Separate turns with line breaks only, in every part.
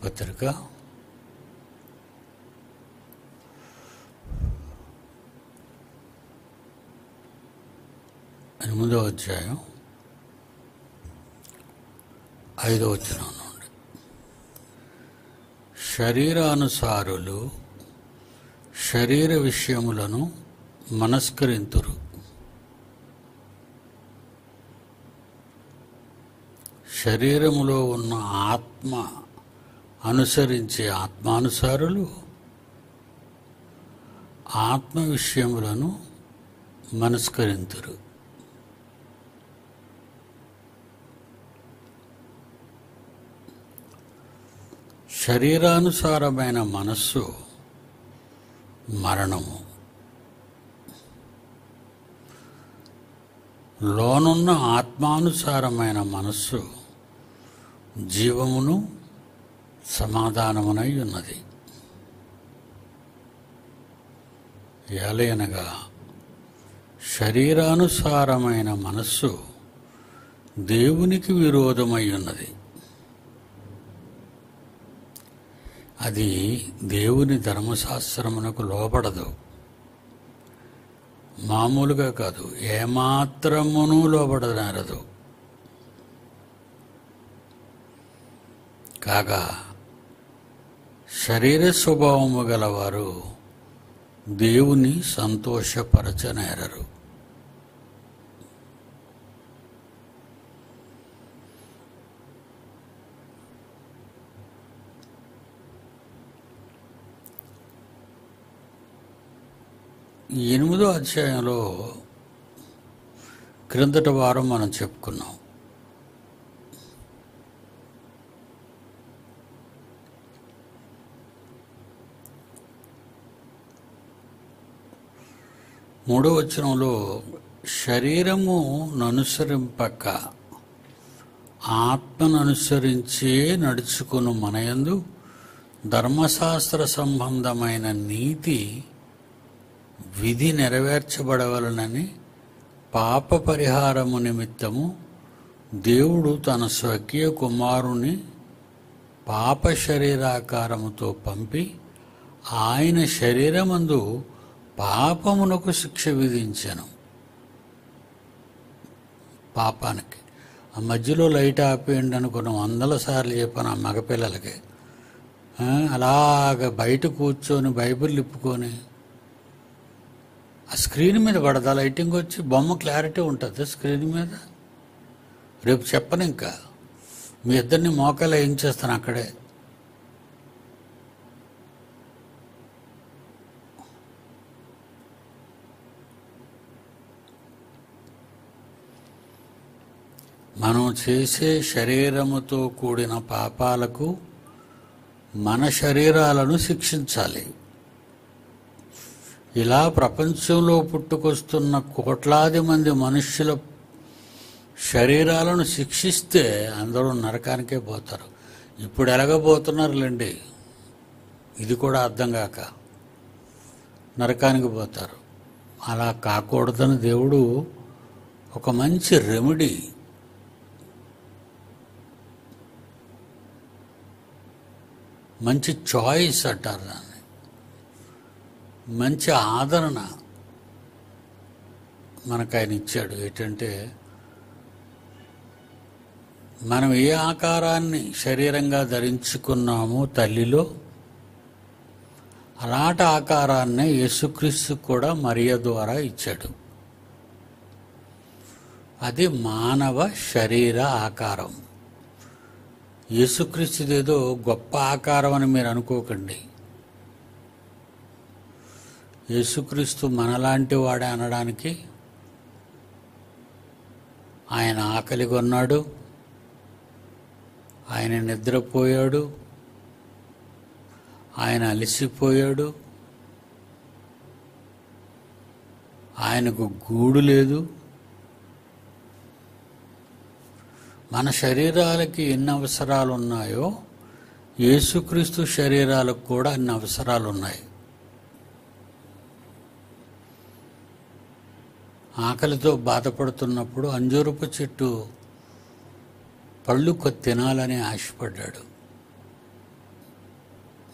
పత్రిక ఎనిమిదో అధ్యాయం ఐదో వచనం నుండి శరీరానుసారులు శరీర విషయములను మనస్కరింతురు శరీరములో ఉన్న ఆత్మ అనుసరించే ఆత్మానుసారులు ఆత్మ విషయములను మనస్కరింతురు శరీరానుసారమైన మనస్సు మరణము లోనున్న ఆత్మానుసారమైన మనస్సు జీవమును సమాధానమునై ఉన్నది ఏలయనగా శరీరానుసారమైన మనస్సు దేవునికి విరోధమై ఉన్నది అది దేవుని ధర్మశాస్త్రమునకు లోపడదు మామూలుగా కాదు ఏమాత్రమును లోపడనేరదు కాగా శరీర స్వభావము గలవారు దేవుని సంతోషపరచనేరరు ఈ ఎనిమిదో అధ్యాయంలో క్రిందటి వారం మనం చెప్పుకున్నాం మూడో వచనంలో శరీరము ననుసరింపక ఆత్మను అనుసరించే నడుచుకుని మనయందు ధర్మశాస్త్ర సంబంధమైన నీతి విధి నెరవేర్చబడవలనని పాప పరిహారము నిమిత్తము దేవుడు తన స్వకీయ కుమారుని పాప శరీరాకారముతో పంపి ఆయన శరీరమందు పాపమునకు శిక్ష విధించను పాపానికి ఆ మధ్యలో లైట్ ఆపేయండి అనుకున్న వందల సార్లు చెప్పాను ఆ మగపిల్లలకి ఆ, అలాగ బయట కూర్చొని బైబిల్ ఇప్పుకొని ఆ స్క్రీన్ మీద పడదా లైటింగ్ వచ్చి బొమ్మ క్లారిటీ ఉంటుంది స్క్రీన్ మీద రేపు చెప్పను ఇంకా మీ ఇద్దరిని మోకాలు ఏం చేస్తాను అక్కడే మనం చేసే శరీరముతో కూడిన పాపాలకు మన శరీరాలను శిక్షించాలి ఇలా ప్రపంచంలో పుట్టుకొస్తున్న కోట్లాది మంది మనుష్యుల శరీరాలను శిక్షిస్తే అందరూ నరకానికే పోతారు ఇప్పుడు ఎలాగబోతున్నారులేండి ఇది కూడా అర్థం కాక నరకానికి పోతారు అలా కాకూడదని దేవుడు ఒక మంచి రెమెడీ మంచి చాయిస్ అంటారు దాన్ని మంచి ఆదరణ మనకు ఆయన ఇచ్చాడు ఏంటంటే మనం ఏ ఆకారాన్ని శరీరంగా ధరించుకున్నామో తల్లిలో అలాంటి ఆకారాన్నే యేసుక్రీస్తు కూడా మరియ ద్వారా ఇచ్చాడు అది మానవ శరీర ఆకారం యేసుక్రీస్తుదేదో గొప్ప ఆకారం అని మీరు అనుకోకండి యేసుక్రీస్తు మనలాంటి వాడే అనడానికి ఆయన ఆకలి కొన్నాడు ఆయన నిద్రపోయాడు ఆయన అలసిపోయాడు ఆయనకు గూడు లేదు మన శరీరాలకి ఎన్ని అవసరాలు ఉన్నాయో యేసుక్రీస్తు శరీరాలకు కూడా అన్ని అవసరాలు ఉన్నాయి ఆకలితో బాధపడుతున్నప్పుడు అంజూరపు చెట్టు పళ్ళు కొ- తినాలని ఆశపడ్డాడు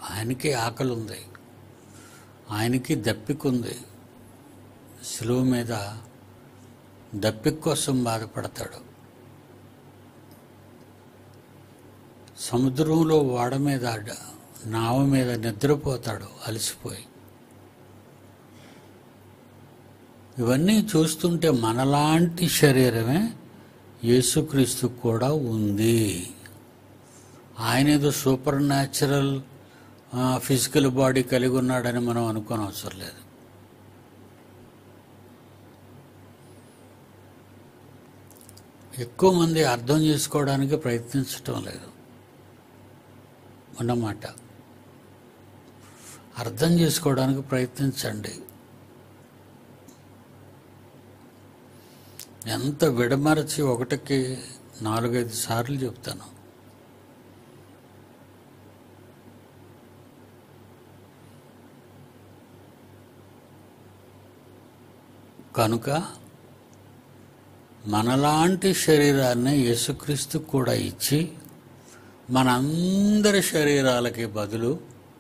ఆయనకి ఆకలి ఉంది ఆయనకి దప్పికుంది సులువు మీద దప్పిక కోసం బాధపడతాడు సముద్రంలో ఓడ మీద అడ్డ- నావ మీద నిద్రపోతాడు అలసిపోయి ఇవన్నీ చూస్తుంటే మనలాంటి శరీరమే యేసుక్రీస్తు కూడా ఉంది ఆయన ఏదో సూపర్ న్యాచురల్ ఫిజికల్ బాడీ కలిగి ఉన్నాడని మనం అనుకోని అవసరం లేదు ఎక్కువ మంది అర్థం చేసుకోవడానికి ప్రయత్నించటం లేదు అన్నమాట అర్థం చేసుకోవడానికి ప్రయత్నించండి ఎంత విడమరచి ఒకటికి నాలుగైదు సార్లు చెప్తాను కనుక మనలాంటి శరీరాన్ని యేసుక్రీస్తు కూడా ఇచ్చి మనందరి శరీరాలకి బదులు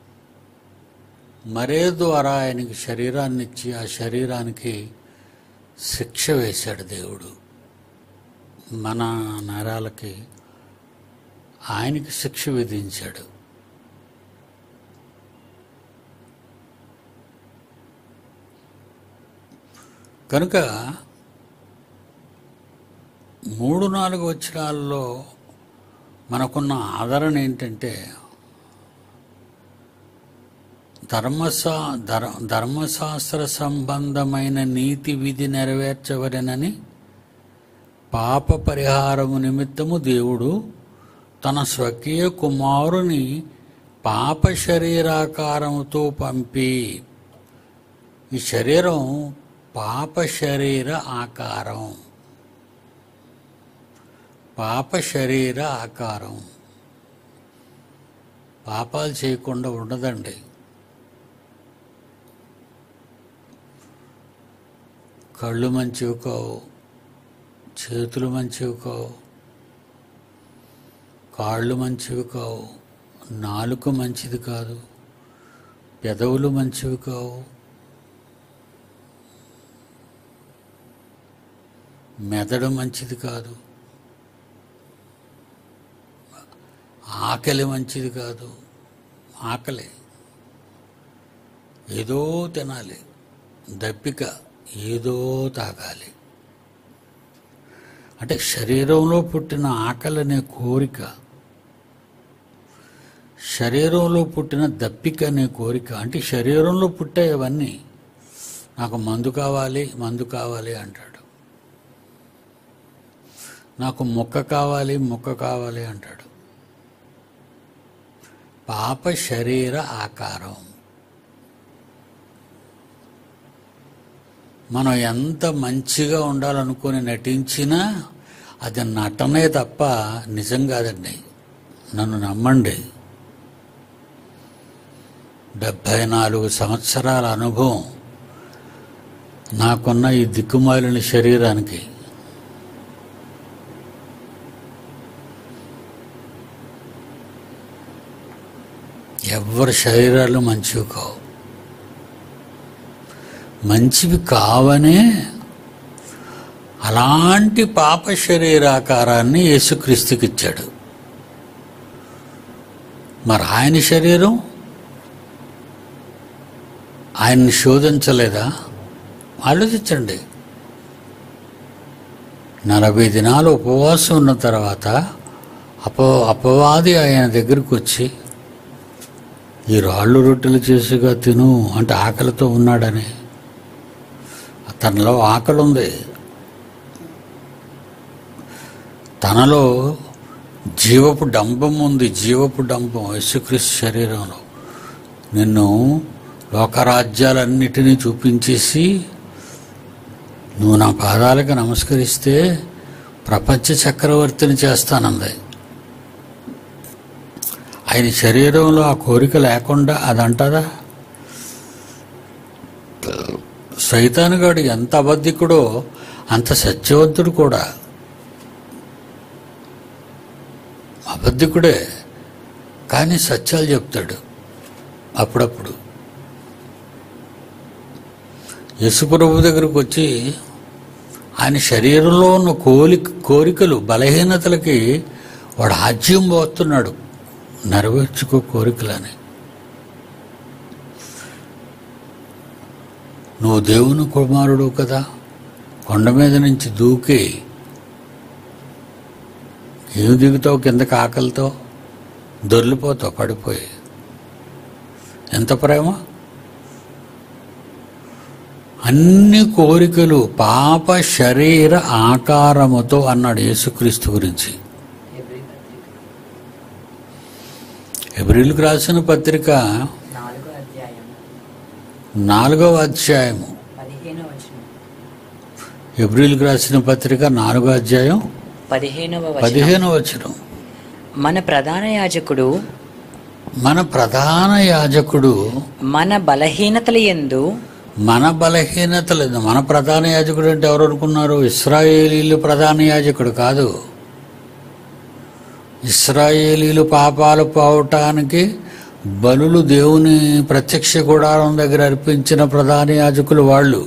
మరే ద్వారా ఆయనకి శరీరాన్ని ఇచ్చి ఆ శరీరానికి శిక్ష వేశాడు దేవుడు మన నరాలకి ఆయనకి శిక్ష విధించాడు కనుక మూడు నాలుగు వచనాల్లో మనకున్న ఆదరణ ఏంటంటే ధర్మశా ధర్ ధర్మశాస్త్ర సంబంధమైన నీతి విధి నెరవేర్చవలెనని పాప పరిహారము నిమిత్తము దేవుడు తన స్వకీయ కుమారుని పాప శరీరాకారముతో పంపి ఈ శరీరం పాప శరీర ఆకారం పాప శరీర ఆకారం పాపాలు చేయకుండా ఉండదండి కళ్ళు మంచివి కావు చేతులు మంచివి కావు కాళ్ళు మంచివి కావు నాలుక మంచిది కాదు పెదవులు మంచివి కావు మెదడు మంచిది కాదు ఆకలి మంచిది కాదు ఆకలి ఏదో తినాలి దప్పిక ఏదో తాగాలి అంటే శరీరంలో పుట్టిన ఆకలి అనే కోరిక శరీరంలో పుట్టిన దప్పిక అనే కోరిక అంటే శరీరంలో పుట్టాయవన్నీ నాకు మందు కావాలి మందు కావాలి అంటాడు నాకు మొక్క కావాలి మొక్క కావాలి అంటాడు పాప శరీర ఆకారం మనం ఎంత మంచిగా ఉండాలనుకుని నటించినా అది నటనే తప్ప నిజం కాదండి నన్ను నమ్మండి డెబ్భై నాలుగు సంవత్సరాల అనుభవం నాకున్న ఈ దిక్కుమాలిన శరీరానికి ఎవరి శరీరాలు మంచివి కావు మంచివి కావనే అలాంటి పాప శరీరాకారాన్ని యేసుక్రీస్తుకి ఇచ్చాడు మరి ఆయన శరీరం ఆయన్ని శోధించలేదా ఆలోచించండి నలభై దినాలు ఉపవాసం ఉన్న తర్వాత అపో అపవాది ఆయన దగ్గరికి వచ్చి ఈ రాళ్ళు రొట్టెలు చేసుగా తిను అంటే ఆకలితో ఉన్నాడని తనలో ఆకలి ఉంది తనలో జీవపు డంబం ఉంది జీవపు డంబం యేసుక్రీస్తు శరీరంలో నిన్ను లోకరాజ్యాలన్నిటినీ చూపించేసి నువ్వు నా పాదాలకు నమస్కరిస్తే ప్రపంచ చక్రవర్తిని చేస్తానంది ఆయన శరీరంలో ఆ కోరిక లేకుండా అదంటదా సైతానుగాడు ఎంత అబద్ధికుడో అంత సత్యవంతుడు కూడా అబద్ధికుడే కానీ సత్యాలు చెప్తాడు అప్పుడప్పుడు యశుప్రభు దగ్గరకు వచ్చి ఆయన శరీరంలో ఉన్న కోలిక కోరికలు బలహీనతలకి వాడు ఆజ్యం పోతున్నాడు నెరవేర్చుకో కోరికలని నువ్వు దేవుని కుమారుడు కదా కొండ మీద నుంచి దూకి ఏమి దిగుతావు కిందకి ఆకలితో దొర్లిపోతావు పడిపోయి ఎంత ప్రేమ అన్ని కోరికలు పాప శరీర ఆకారముతో అన్నాడు యేసుక్రీస్తు గురించి ఎబ్రిల్కి రాసిన పత్రిక
నాలుగో అధ్యాయం
నాలుగవ అధ్యాయము
పదిహేనవ వచనం
ఎబ్రిల్కి రాసిన పత్రిక నాలుగో అధ్యాయం
పదిహేనవ వచనం
పదిహేను వచనం
మన ప్రధాన యాజకుడు
మన ప్రధాన యాజకుడు
మన బలహీనతల యందు
మన బలహీనతలు మన ప్రధాన యాజకుడు అంటే ఎవరు అనుకున్నారు ఇస్రాయేలీలు ప్రధాన యాజకుడు కాదు ఇస్రాయేలీలు పాపాలు పోవటానికి బలులు దేవుని ప్రత్యక్ష గుడారం దగ్గర అర్పించిన ప్రధాన యాజకులు వాళ్ళు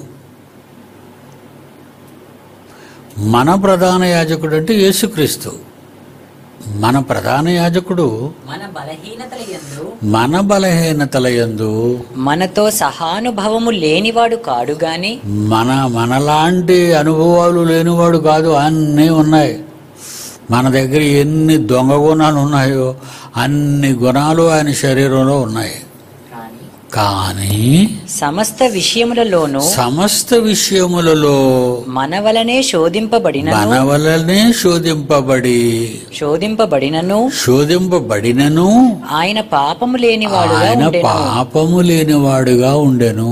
మన ప్రధాన యాజకుడు అంటే యేసుక్రీస్తు మన ప్రధాన యాజకుడు
మన బలహీనతల యందు
మన బలహీనతల యందు
మనతో సహానుభవము లేనివాడు కాడు గాని
మన మనలాంటి అనుభవాలు లేనివాడు కాదు అన్నీ ఉన్నాయి మన దగ్గర ఎన్ని దొంగ గుణాలు ఉన్నాయో అన్ని గుణాలు ఆయన శరీరంలో ఉన్నాయి కానీ
సమస్త విషయములలోనూ
సమస్త విషయములలో
మన వలనే శోధింపబడినను
మన వలనే శోధింపబడి
శోధింపబడినను
శోధింపబడినను
ఆయన పాపము లేనివాడుగా
ఆయన
ఉండెను
పాపము లేనివాడుగా ఉండెను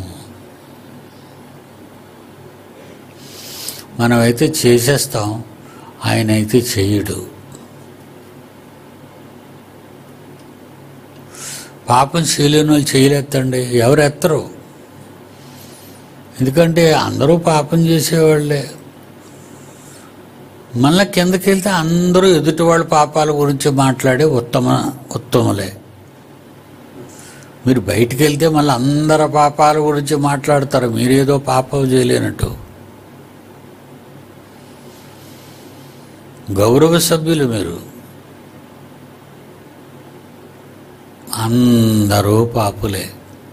మనమైతే చేసేస్తాం ఆయన అయితే చెయ్యడు పాపం చేయలేని వాళ్ళు చేయలేత్తండి ఎవరు ఎత్తరు ఎందుకంటే అందరూ పాపం చేసేవాళ్ళే మళ్ళీ కిందకి వెళ్తే అందరూ ఎదుటి వాళ్ళ పాపాల గురించి మాట్లాడే ఉత్తమ ఉత్తములే మీరు బయటికి వెళ్తే మళ్ళీ అందరి పాపాల గురించి మాట్లాడతారు మీరేదో పాపం చేయలేనట్టు గౌరవ సభ్యులు మీరు అందరూ పాపులే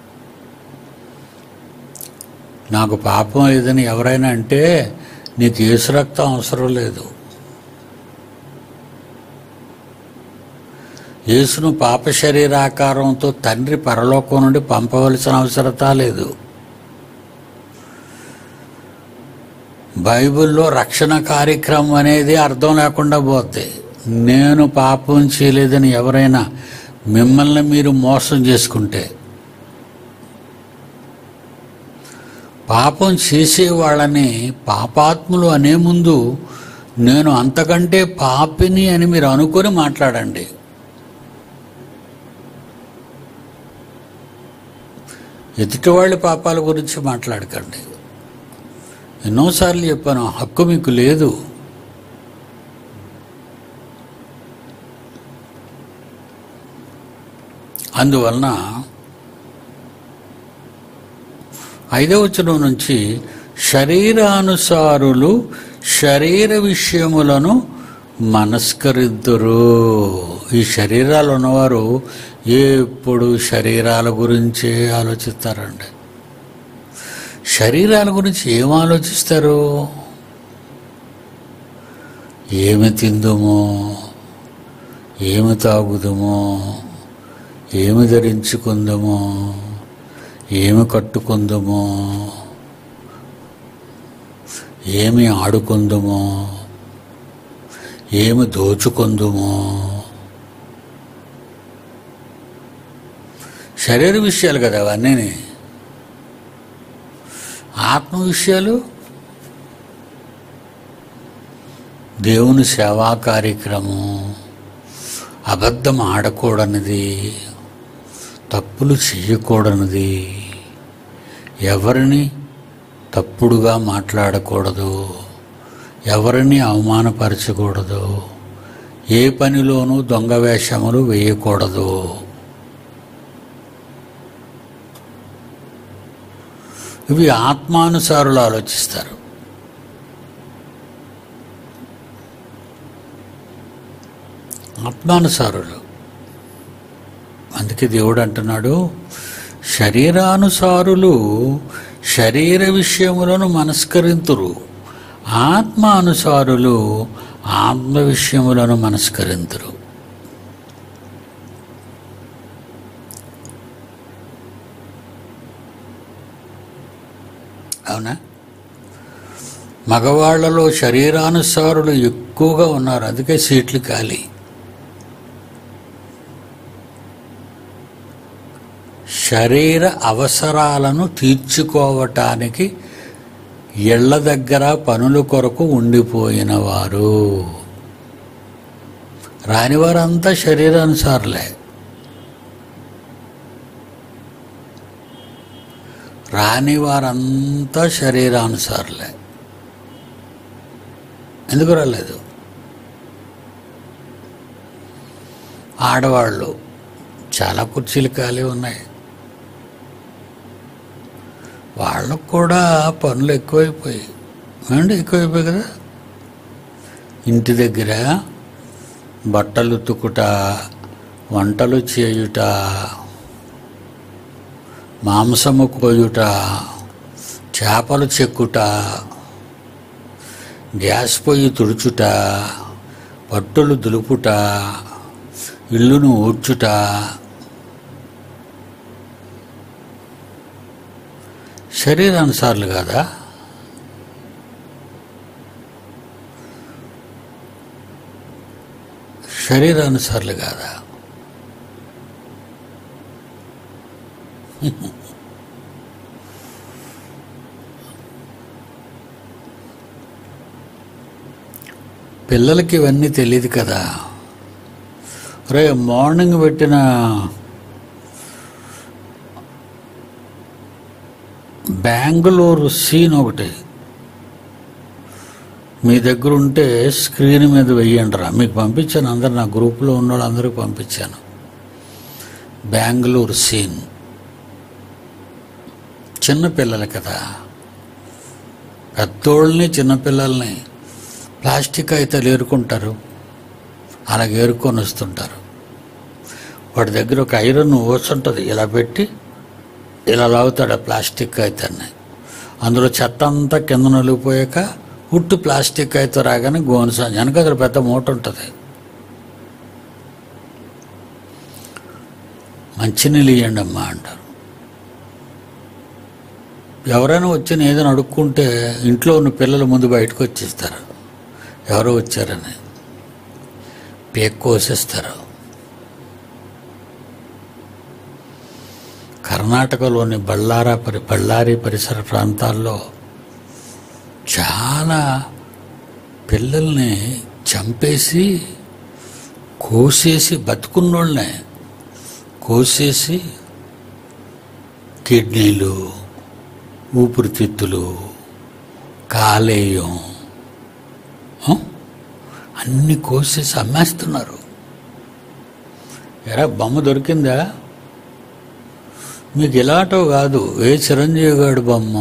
నాకు పాపం లేదని ఎవరైనా అంటే నీకు యేసు రక్తం అవసరం లేదు యేసును పాప శరీరాకారంతో తండ్రి పరలోకం నుండి పంపవలసిన అవసరత లేదు బైబిల్లో రక్షణ కార్యక్రమం అనేది అర్థం లేకుండా పోతే నేను పాపం చేయలేదని ఎవరైనా మిమ్మల్ని మీరు మోసం చేసుకుంటే పాపం చేసే వాళ్ళని పాపాత్ములు అనే ముందు నేను అంతకంటే పాపిని అని మీరు అనుకొని మాట్లాడండి ఎదుటి వాళ్ళ పాపాల గురించి మాట్లాడకండి ఎన్నోసార్లు చెప్పాను హక్కు మీకు లేదు అందువలన ఐదవ వచనం నుంచి శరీరానుసారులు శరీర విషయములను మనస్కరిద్దురు ఈ శరీరాలు ఉన్నవారు ఎప్పుడు శరీరాల గురించే ఆలోచిస్తారండి శరీరాల గురించి ఏం ఆలోచిస్తారు ఏమి తిందుమో ఏమి తాగుదుమో ఏమి ధరించుకుందామో ఏమి కట్టుకుందామో ఏమి ఆడుకుందామో ఏమి దోచుకుందామో శరీర విషయాలు కదా అవన్నీ ఆత్మ విషయాలు దేవుని సేవా కార్యక్రమం అబద్ధం ఆడకూడనిది తప్పులు చేయకూడనిది ఎవరిని తప్పుడుగా మాట్లాడకూడదు ఎవరిని అవమానపరచకూడదు ఏ పనిలోనూ దొంగ వేషములు వేయకూడదు ఇవి ఆత్మానుసారులు ఆలోచిస్తారు ఆత్మానుసారులు అందుకే దేవుడు అంటున్నాడు శరీరానుసారులు శరీర విషయములను మనస్కరింతురు ఆత్మానుసారులు ఆత్మ విషయములను మనస్కరింతురు అవునా మగవాళ్లలో శరీరానుసారులు ఎక్కువగా ఉన్నారు అందుకే సీట్లు ఖాళీ శరీర అవసరాలను తీర్చుకోవటానికి ఇళ్ల దగ్గర పనుల కొరకు ఉండిపోయిన వారు రానివారంతా శరీరానుసారులే రాని వారంతా శరీరానుసారులే ఎందుకు రాలేదు ఆడవాళ్ళు చాలా కుర్చీలు ఖాళీ ఉన్నాయి వాళ్ళకు కూడా పనులు ఎక్కువైపోయాయి ఏమండి ఎక్కువైపోయాయి కదా ఇంటి దగ్గర బట్టలు ఉతుకుట వంటలు చేయుట మాంసము కోయుట చేపలు చెక్కుట గ్యాస్ పొయ్యి తుడుచుట పట్టులు దులుపుట ఇల్లును ఊడ్చుట శరీరానుసార్లు కాదా శరీరానుసార్లు కాదా పిల్లలకి ఇవన్నీ తెలియదు కదా రే మార్నింగ్ పెట్టిన బెంగళూరు సీన్ ఒకటి మీ దగ్గర ఉంటే స్క్రీన్ మీద వెయ్యండి రా మీకు పంపించాను అందరు నా గ్రూప్లో ఉన్న వాళ్ళందరికీ పంపించాను బెంగళూరు సీన్ చిన్న పిల్లలు కదా పెద్దోళ్ళని చిన్నపిల్లల్ని ప్లాస్టిక్ అయితే ఏరుకుంటారు అలాగ ఏరుకొని వస్తుంటారు వాడి దగ్గర ఒక ఐరన్ ఓసుంటుంది ఇలా పెట్టి ఇలా లాగుతాడు ఆ ప్లాస్టిక్ అయితేనే అందులో చెత్త అంతా కింద నలిగిపోయాక ఉట్టు ప్లాస్టిక్ అయితే రాగానే గోను సంచి వెనక అక్కడ పెద్ద మూట ఉంటుంది మంచినీళ్ళు ఇవ్వండి అమ్మా అంటారు ఎవరైనా వచ్చి ఏదైనా అడుక్కుంటే ఇంట్లో ఉన్న పిల్లలు ముందు బయటకు వచ్చేస్తారు ఎవరో వచ్చారని పేక్ కోసేస్తారు కర్ణాటకలోని బళ్ళారా పరి బళ్ళారి పరిసర ప్రాంతాల్లో చాలా పిల్లల్ని చంపేసి కోసేసి బతుకున్నోళ్ళనే కోసేసి కిడ్నీలు ఊపిరితిత్తులు కాలేయం ఆ? అన్ని కోసేసి అమ్మేస్తున్నారు ఎరా బొమ్మ దొరికిందా మీకు ఇలాటో కాదు ఏ చిరంజీవి గారి బొమ్మ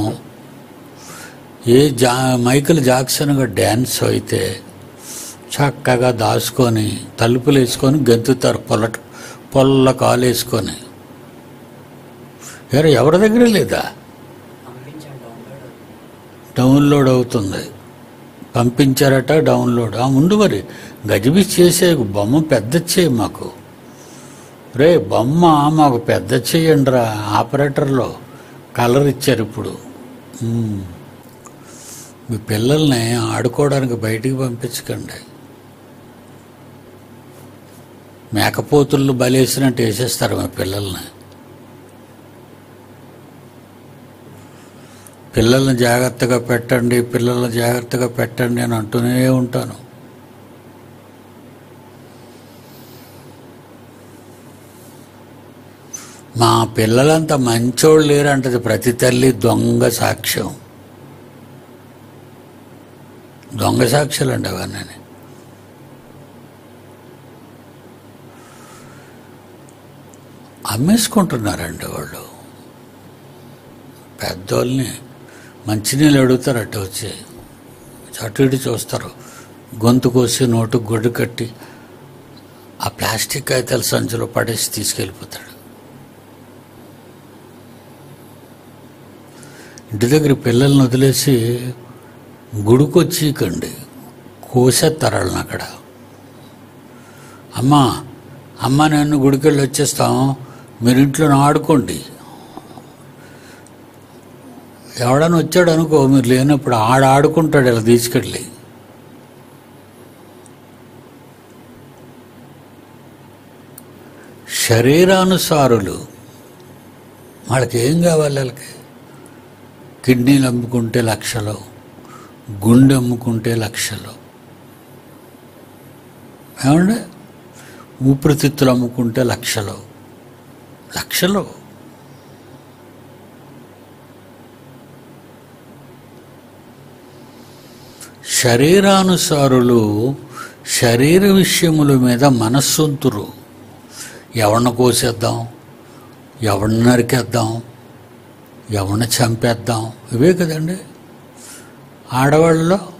ఏ జా మైకిల్ జాక్సన్ గారి డ్యాన్స్ అయితే చక్కగా దాచుకొని తలుపులు వేసుకొని గెంతుతారు పొల్ల పొల్ల కాలు వేసుకొని ఎరా ఎవరి దగ్గర లేదా డౌన్లోడ్ అవుతుంది పంపించారట డౌన్లోడ్ ఆ ముందు మరి గజిబిజ్ చేసే బొమ్మ పెద్ద చేయి మాకు రే బొమ్మ మాకు పెద్ద చేయండి రా ఆపరేటర్లో కలర్ ఇచ్చారు ఇప్పుడు ఉమ్. మీ పిల్లల్ని ఆడుకోవడానికి బయటికి పంపించకండి మేకపోతుళ్ళు బలేసినట్టు వేసేస్తారు మా పిల్లల్ని పిల్లల్ని జాగ్రత్తగా పెట్టండి పిల్లల్ని జాగ్రత్తగా పెట్టండి అని అంటూనే ఉంటాను మా పిల్లలంతా మంచోళ్ళు లేరంటది ప్రతి తల్లి దొంగ సాక్ష్యం దొంగ సాక్ష్యాలు అండి అవన్నీ అమ్మేసుకుంటున్నారండి వాళ్ళు పెద్దోళ్ళని మంచినీళ్ళు అడుగుతారు అట్ట వచ్చి అటు ఇటు చూస్తారు గొంతు కోసి నోటు గొడ్డు కట్టి ఆ ప్లాస్టిక్ కాగితాల సంచిలో పడేసి తీసుకెళ్ళిపోతాడు ఇంటి దగ్గర పిల్లల్ని వదిలేసి గుడికొచ్చి కండి కోసేస్తారు వాళ్ళని అక్కడ అమ్మా అమ్మ నేను గుడికెళ్ళి వచ్చేస్తాం మీరు ఇంట్లో ఆడుకోండి ఎవడని వచ్చాడు అనుకో మీరు లేనప్పుడు ఆడ ఆడుకుంటాడు ఇలా తీసుకెళ్ళి శరీరానుసారులు వాళ్ళకి ఏం కావాలి వాళ్ళకి కిడ్నీలు అమ్ముకుంటే లక్షలు గుండె అమ్ముకుంటే లక్షలు ఏమండి ఊపిరితిత్తులు అమ్ముకుంటే లక్షలు లక్షలు శరీరానుసారులు శరీర విషయముల మీద మనస్సొంతురు ఎవరిని కోసేద్దాం ఎవరిని నరికేద్దాం ఎవరిని చంపేద్దాం ఇవే కదండి ఆడవాళ్ళలో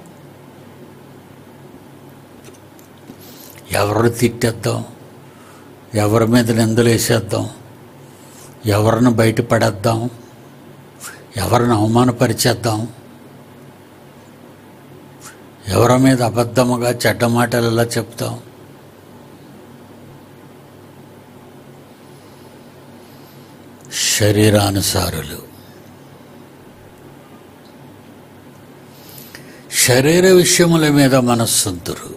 ఎవరిని తిట్టేద్దాం ఎవరి మీద నిందలు వేసేద్దాం ఎవరిని బయటపడేద్దాం ఎవరిని అవమానపరిచేద్దాం ఎవరి మీద అబద్ధముగా చెడ్డ మాటలు ఎలా చెప్తాం శరీరానుసారులు శరీర విషయముల మీద మనస్సుంతురు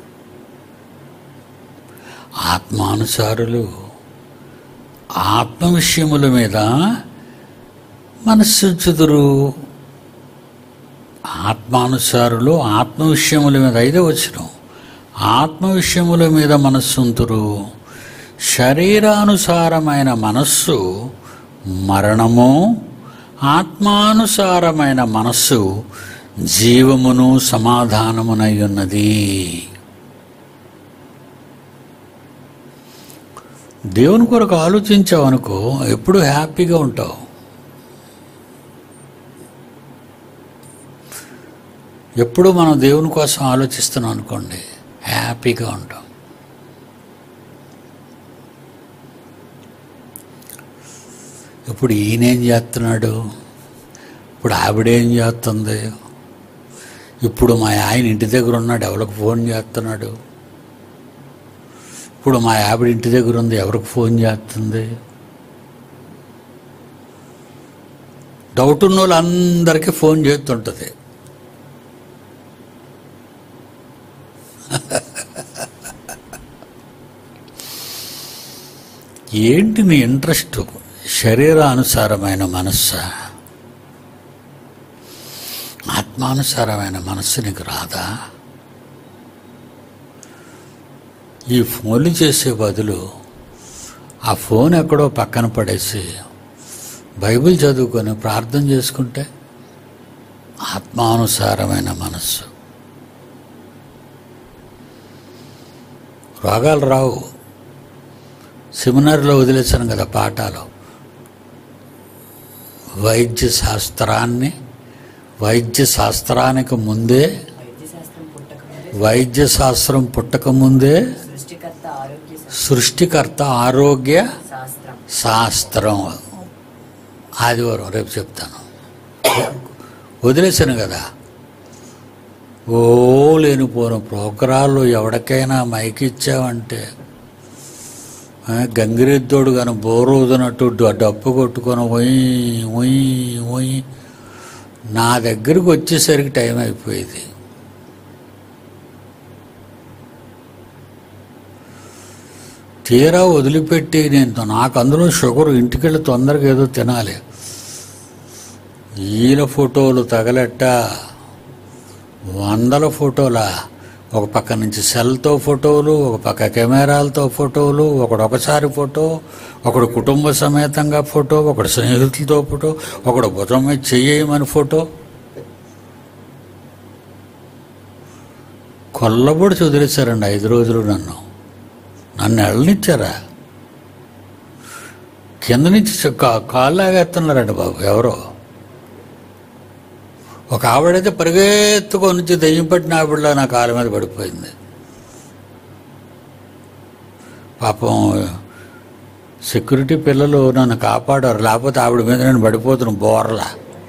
ఆత్మానుసారులు ఆత్మ విషయముల మీద మనస్సుంచుదురు ఆత్మానుసారులు ఆత్మ విషయముల మీద ఐదో వచ్చిన ఆత్మ విషయముల మీద మనస్సుంతురు శరీరానుసారమైన మనస్సు మరణము ఆత్మానుసారమైన మనస్సు జీవమును సమాధానమునై ఉన్నది దేవుని కొరకు ఆలోచించావు అనుకో ఎప్పుడు హ్యాపీగా ఉంటావు ఎప్పుడు మనం దేవుని కోసం ఆలోచిస్తున్నాం అనుకోండి హ్యాపీగా ఉంటాం ఇప్పుడు ఈయనేం చేస్తున్నాడు ఇప్పుడు ఆవిడేం చేస్తుంది ఇప్పుడు మా ఆయన ఇంటి దగ్గర ఉన్నాడు ఎవరికి ఫోన్ చేస్తున్నాడు ఇప్పుడు మా ఆవిడ ఇంటి దగ్గర ఉంది ఎవరికి ఫోన్ చేస్తుంది డౌట్ ఉన్న వాళ్ళందరికీ ఫోన్ చేస్తుంటుంది ఏంటి నీ ఇంట్రెస్ట్ శరీరానుసారమైన మనస్సా ఆత్మానుసారమైన మనస్సు నీకు రాదా ఈ ఫోన్లు చేసే బదులు ఆ ఫోన్ ఎక్కడో పక్కన పడేసి బైబిల్ చదువుకొని ప్రార్థన చేసుకుంటే ఆత్మానుసారమైన మనస్సు రోగాలు రావు సెమినార్లో వదిలేశాను కదా పాఠాలు వైద్య శాస్త్రాన్ని వైద్య శాస్త్రానికి ముందే
వైద్యశాస్త్రం పుట్టకముందే
వైద్య శాస్త్రం పుట్టకముందే
సృష్టికర్త ఆరోగ్య
సృష్టికర్త ఆరోగ్య
శాస్త్రం
శాస్త్రం ఆదివారం రేపు చెప్తాను వదిలేశాను కదా ఓ లేనిపోను ప్రోగ్రాల్లో ఎవరికైనా మైక్ ఇచ్చావంటే ఆ, గంగిరెద్దోడు కానీ బోరోదునట్టు డ- డప్పు కొట్టుకొని ఒయ్ ఒయ్ ఒయ్ నా దగ్గరికి వచ్చేసరికి టైం అయిపోయేది తీరా వదిలిపెట్టి నేను నాకు అందులో షుగర్ ఇంటికెళ్ళి తొందరగా ఏదో తినాలి ఈల ఫోటోలు తగలట్ట వందల ఫోటోల ఒక పక్క నుంచి సెల్తో ఫోటోలు ఒక పక్క కెమెరాలతో ఫోటోలు ఒకడు ఒకసారి ఫోటో ఒకడు కుటుంబ సమేతంగా ఫోటో ఒకడు స్నేహితులతో ఫోటో ఒకడు భుజం మీద చెయ్యమని ఫోటో కొల్లబొడి వదిలేశారండి ఐదు రోజులు నన్ను నన్ను వెళ్ళనిచ్చారా కింద నుంచి చ- కా- కాళ్ళు లాగేస్తున్నారండి బాబు ఎవరో ఒక ఆవిడైతే పరిగెత్తుకొని నుంచి దెయ్యం పట్టిన ఆవిడలా నా కాళ్ళ మీద పడిపోయింది పాపం సెక్యూరిటీ పిల్లలు నన్ను కాపాడారు లేకపోతే ఆవిడ మీద నేను పడిపోతున్నాను బోర్లా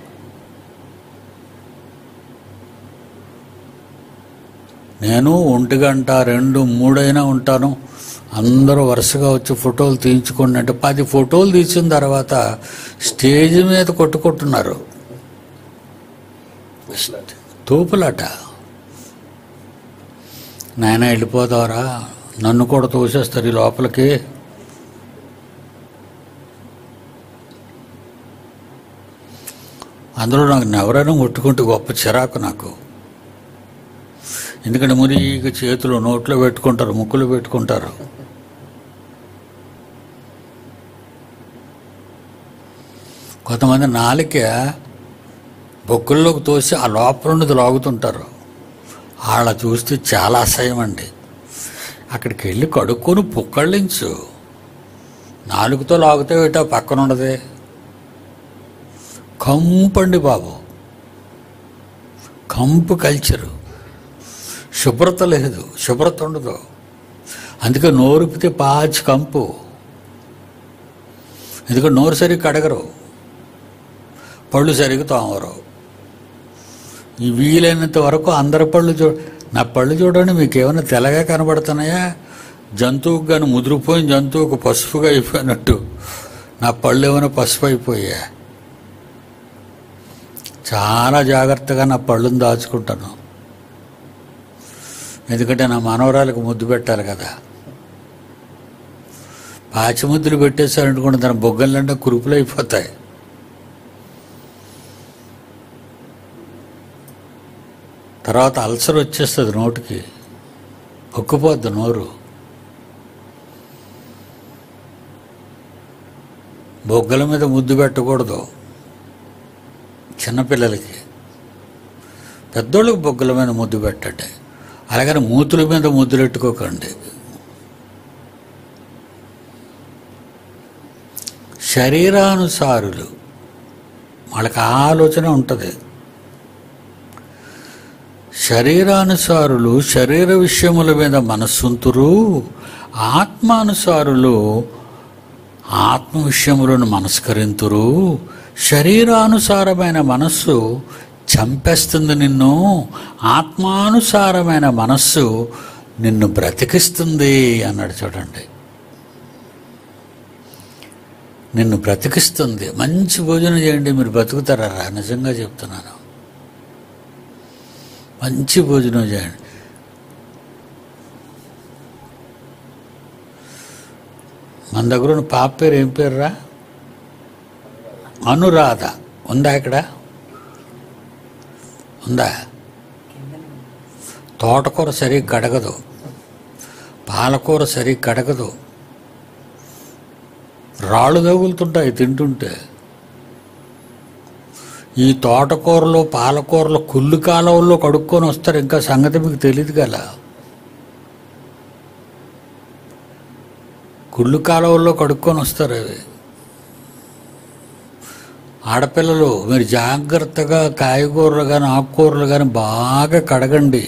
నేను ఒంటి గంట రెండు మూడైనా ఉంటాను అందరూ వరుసగా వచ్చి ఫోటోలు తీయించుకోండి అంటే పది ఫోటోలు తీసిన తర్వాత స్టేజ్ మీద కొట్టుకుంటున్నారు తోపులాట నాయన వెళ్ళిపోతావరా నన్ను కూడా తోసేస్తారు ఈ లోపలికి అందులో నాకు ఎవరైనా కొట్టుకుంటే గొప్ప చిరాకు నాకు ఎందుకంటే మురిగా చేతులు నోట్లో పెట్టుకుంటారు ముక్కులు పెట్టుకుంటారు కొంతమంది నాలిక బొక్కుల్లోకి తోసి ఆ లోపల ఉన్నది లాగుతుంటారు వాళ్ళ చూస్తే చాలా అసహ్యం అండి అక్కడికి వెళ్ళి కడుక్కొని పుక్కళ్ళించు నాలుగుతో లాగితే ఏటా పక్కన ఉండదే కంపండి బాబు కంపు కల్చరు శుభ్రత లేదు శుభ్రత ఉండదు అందుకే నోరుపితే పాచి కంపు ఎందుకంటే నోరు సరిగ్గా కడగరు పళ్ళు సరిగ్గా తోమరు ఈ వీలైనంత వరకు అందరి పళ్ళు చూ నా పళ్ళు చూడండి మీకు ఏమైనా తెల్లగా కనబడుతున్నాయా జంతువుకు కానీ ముదిరిపోయిన జంతువుకు పసుపుగా అయిపోయినట్టు నా పళ్ళు ఏమైనా పసుపు అయిపోయా చాలా జాగ్రత్తగా నా పళ్ళుని దాచుకుంటాను ఎందుకంటే నా మనవరాలకు ముద్దు పెట్టాలి కదా పాచి ముద్దులు పెట్టేశారనుకోండి దాని బొగ్గలంటే కురుపులు అయిపోతాయి తర్వాత అల్సర్ వచ్చేస్తుంది నోటికి ఒక్కిపోద్ది నోరు బొగ్గల మీద ముద్దు పెట్టకూడదు చిన్నపిల్లలకి పెద్దోళ్ళకి బొగ్గల మీద ముద్దు పెట్టండి అలాగని మూతుల మీద ముద్దులు పెట్టుకోకండి శరీరానుసారులు వాళ్ళకి ఆలోచన ఉంటుంది శరీరానుసారులు శరీర విషయముల మీద మనస్సుంతురు ఆత్మానుసారులు ఆత్మ విషయములను మనస్కరింతురు శరీరానుసారమైన మనస్సు చంపేస్తుంది నిన్ను ఆత్మానుసారమైన మనస్సు నిన్ను బ్రతికిస్తుంది అన్నాడు చూడండి నిన్ను బ్రతికిస్తుంది మంచి భోజనం చేయండి మీరు బ్రతుకుతారా నిజంగా చెప్తున్నాను మంచి భోజనం చేయండి మన దగ్గర ఉన్న పాప పేరు ఏం పేరురా అనురాధ ఉందా ఇక్కడ ఉందా తోటకూర సరిగ్గా కడగదు పాలకూర సరిగ్గా కడగదు రాళ్ళు తగులుతుంటాయి తింటుంటే ఈ తోటకూరలో పాలకూరలో కుళ్ళు కాలువల్లో కడుక్కొని వస్తారు ఇంకా సంగతి మీకు తెలియదు కదా కుళ్ళు కాలువల్లో కడుక్కొని వస్తారు అవి ఆడపిల్లలు మీరు జాగ్రత్తగా కాయగూరలు కానీ ఆకుకూరలు కానీ బాగా కడగండి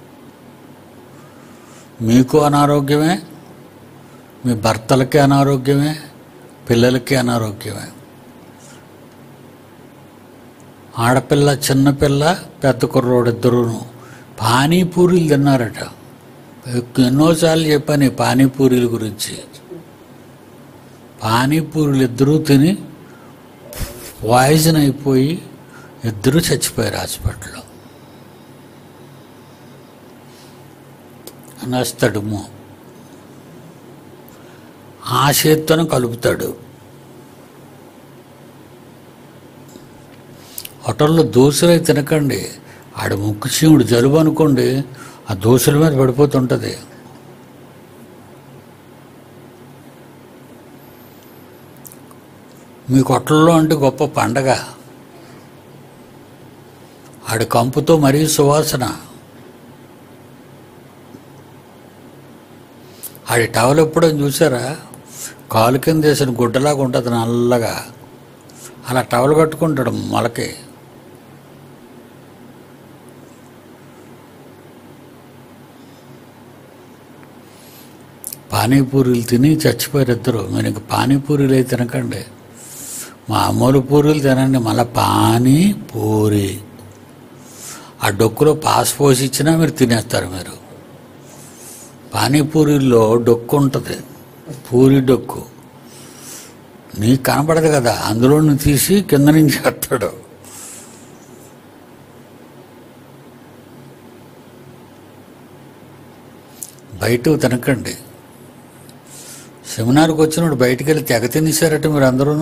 మీకు అనారోగ్యమే మీ భర్తలకి అనారోగ్యమే పిల్లలకి అనారోగ్యమే ఆడపిల్ల చిన్నపిల్ల పెద్ద కుర్రోడు ఇద్దరును పానీపూరీలు తిన్నారట ఎన్నోసార్లు చెప్పాను ఈ పానీపూరీల గురించి పానీపూరీలు ఇద్దరూ తిని పాయిజన్ అయిపోయి ఇద్దరూ చచ్చిపోయారు హాస్పిటల్లో అనేస్తాడు మో ఆ చేత్తోనే కలుపుతాడు హోటల్లో దోశలు అయి తినకండి ఆడ ముక్కు చీముడు జలుబు అనుకోండి ఆ దోశల మీద పడిపోతుంటుంది మీ కొట్టల్లో అంటే గొప్ప పండగ ఆడి కంపుతో మరీ సువాసన ఆడి టవల్ ఎప్పుడని చూసారా కాలు కింద వేసిన గుడ్డలాగా ఉంటుంది నల్లగా అలా టవల్ కట్టుకుంటాడు మొలకి పానీపూరీలు తిని చచ్చిపోయారు ఇద్దరు మీరు ఇంక పానీపూరీలు అయితే తినకండి మామూలు పూరీలు తినండి మళ్ళీ పానీపూరి ఆ డొక్కులో పాస్ పోసి ఇచ్చినా మీరు తినేస్తారు మీరు పానీపూరిలో డొక్కు ఉంటుంది పూరి డొక్కు నీకు కనపడదు కదా అందులో తీసి కింద నుంచి వేస్తాడు బయట తినకండి సెమినార్కి వచ్చినప్పుడు బయటికి వెళ్ళి తెగ తినేశారట మీరు అందరూ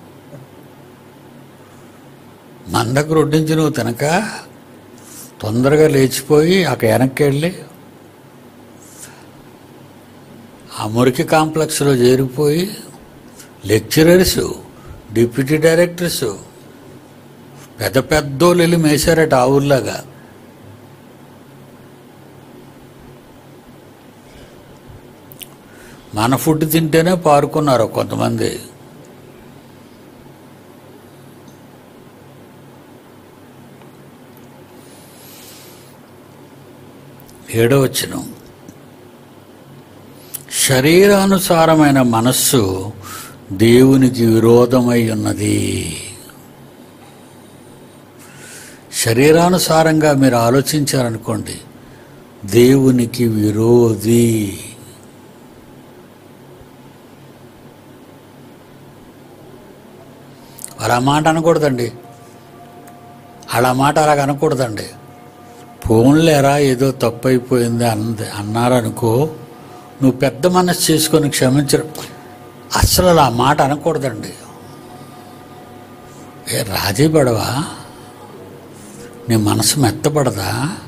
మన దగ్గర వడ్డించి నువ్వు తినక తొందరగా లేచిపోయి అక్కడ వెనక్కి వెళ్ళి ఆ మురికి కాంప్లెక్స్లో చేరిపోయి లెక్చరర్స్ డిప్యూటీ డైరెక్టర్స్ పెద్ద పెద్దోళ్ళు వెళ్ళి మేశారట ఆ ఊర్లాగా మన ఫుడ్ తింటేనే పారుకున్నారు కొంతమంది ఏడో వచ్చిన శరీరానుసారమైన మనస్సు దేవునికి విరోధమై ఉన్నది శరీరానుసారంగా మీరు ఆలోచించారనుకోండి దేవునికి విరోధి అలా మాట అనకూడదండి అలా మాట అలాగ అనకూడదండి ఫోన్లేరా ఏదో తప్పు అయిపోయింది అన్నది అన్నారనుకో నువ్వు పెద్ద మనసు చేసుకొని క్షమించరు అసలు అలా ఆ మాట అనకూడదండి ఏ రాజీ పడవా నీ మనసు మెత్తపడదా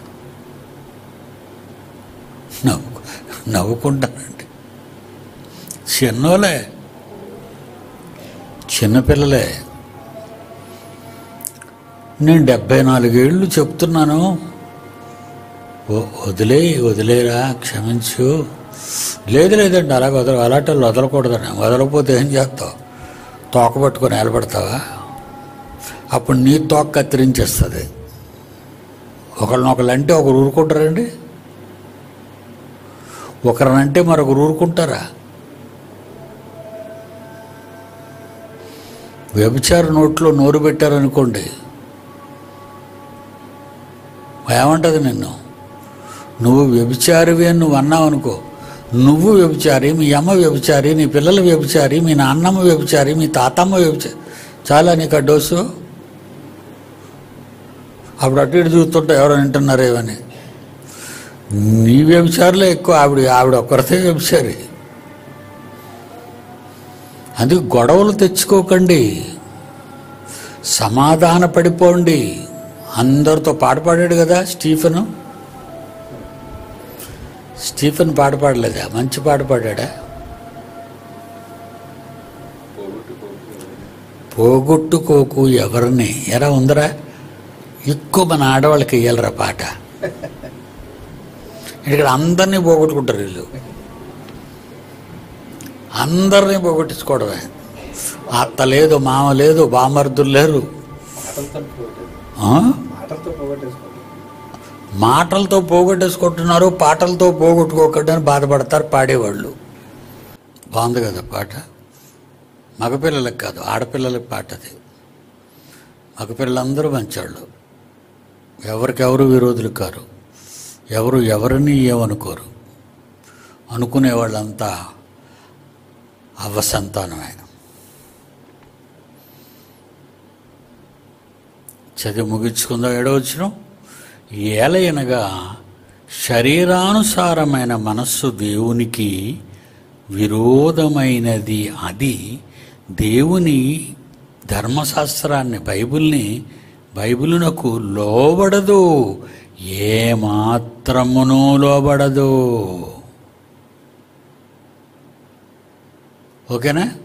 నవ్వు నవ్వుకుంటానండి చిన్నోలే చిన్నపిల్లలే నేను డెబ్బై నాలుగేళ్ళు చెప్తున్నాను "ఓ- వదిలే వదిలేరా క్షమించు లేదు లేదండి అలాగ వదల అలాంటి వాళ్ళు వదలకూడదని వదలకపోతే ఏం చేస్తావు తోక పట్టుకొని నిలబడతావా అప్పుడు నీ తోక కత్తిరించేస్తుంది ఒకరినొకరు అంటే ఒకరు ఊరుకుంటారండి ఒకరినంటే మరొకరు ఊరుకుంటారా వ్యభిచార నోట్లో నోరు పెట్టారనుకోండి ఏమంటది నిన్ను నువ్వు వ్యభిచారివి అని నువ్వు అన్నావు అనుకో నువ్వు వ్యభిచారి మీ అమ్మ వ్యభిచారి నీ పిల్లలు వ్యభిచారి మీ నాన్నమ్మ వ్యభిచారి మీ తాతమ్మ వ్యభిచారి చాలా నీకు ఆ డోసు అప్పుడు అటు ఇటు చూస్తుంటే ఎవరో వింటున్నారేమని నీ వ్యభిచారులే ఎక్కువ ఆవిడ ఆవిడ ఒక్కరితే వ్యభిచారి అందుకు గొడవలు తెచ్చుకోకండి సమాధాన పడిపోండి అందరితో పాట పాడాడు కదా స్టీఫెను స్టీఫెన్ పాట పాడలేదా మంచి పాట పాడాడా పోగొట్టుకోకు ఎవరిని ఎరా ఉందరా ఎక్కువ మన ఆడవాళ్ళకి ఇయ్యాలరా పాట ఇక్కడ అందరినీ పోగొట్టుకుంటారు వీళ్ళు అందరినీ పోగొట్టించుకోవడమే అత్త లేదు మామ లేదు బామర్దులు లేరు
మాటలతో పోగొట్టేది
ఆ?
మాటలతో పోగొట్టేసుకోండి
మాటలతో పోగొట్టేసుకుంటున్నారు పాటలతో పోగొట్టుకోకండి అని బాధపడతారు పాడేవాళ్ళు బాగుంది కదా పాట మగపిల్లలకు కాదు ఆడపిల్లలకి పాట అది మగపిల్లలందరూ మంచాళ్ళు ఎవరికెవరు విరోధులు కారు ఎవరు ఎవరిని ఏమనుకోరు అనుకునే వాళ్ళంతా అవ్వ సంతానమే చదివి ముగించుకుందా ఏడవచ్చును ఏలయనగా శరీరానుసారమైన మనస్సు దేవునికి విరోధమైనది అది దేవుని ధర్మశాస్త్రాన్ని బైబిల్ని బైబిలునకు లోబడదు ఏమాత్రమునూ లోబడదు ఓకేనా